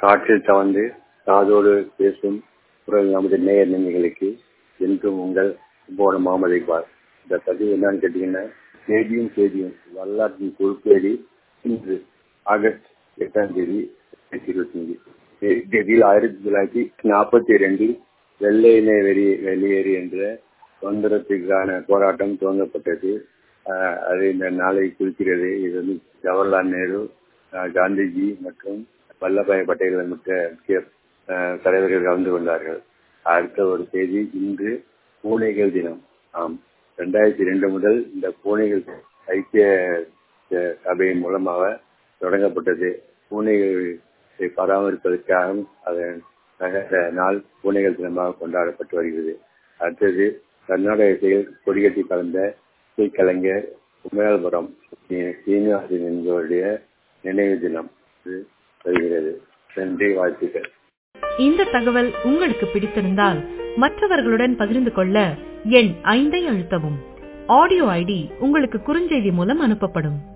காற்றில் தவழ்ந்து காதோடு பேசும் குரல் நமது நேயர் நெஞ்சங்களுக்கு என்றும் உங்கள் போன முகமது இக்பால் இந்த பதிவு என்னன்னு கேட்டீங்கன்னா செய்தியும் செய்தியும் வரலாற்றின் பொறுப்பேறி இன்று ஆகஸ்ட் எட்டாம் தேதி இருபத்தி அஞ்சு தேதியில் ஆயிரத்தி தொள்ளாயிரத்தி நாற்பத்தி ரெண்டில் வெள்ளையினை வெளி வெளியேறு என்ற சுதந்திரத்துக்கான போராட்டம் துவங்கப்பட்டது அது இந்த நாளை குறிக்கிறது இது வந்து ஜவஹர்லால் நேரு காந்திஜி மற்றும் வல்லபாய் பட்டேல் மிக்க முக்கிய தலைவர்கள் கலந்து கொண்டார்கள் அடுத்த ஒரு செய்தி இன்று பூனைகள் தினம் ஆம் ரெண்டாயிரத்தி ரெண்டு முதல் இந்த பூனைகள் ஐக்கிய சபையின் மூலமாக தொடங்கப்பட்டது பூனைகள் பராமரிப்பதற்காக அதன் நகர நாள் பூனைகள் தினமாக கொண்டாடப்பட்டு வருகிறது அடுத்தது கர்நாடக இசையில் கொடிகட்டி கலந்த இசைக்கலைஞர் உமையால்புரம் சீனிவாசன் என்பவருடைய நினைவு தினம் வருகிறது நன்றி வாழ்த்துக்கள் இந்த தகவல் உங்களுக்கு பிடித்திருந்தால் மற்றவர்களுடன் பகிர்ந்து கொள்ள எண் ஐந்தை அழுத்தவும் ஆடியோ ஐடி உங்களுக்கு குறுஞ்செய்தி மூலம் அனுப்பப்படும்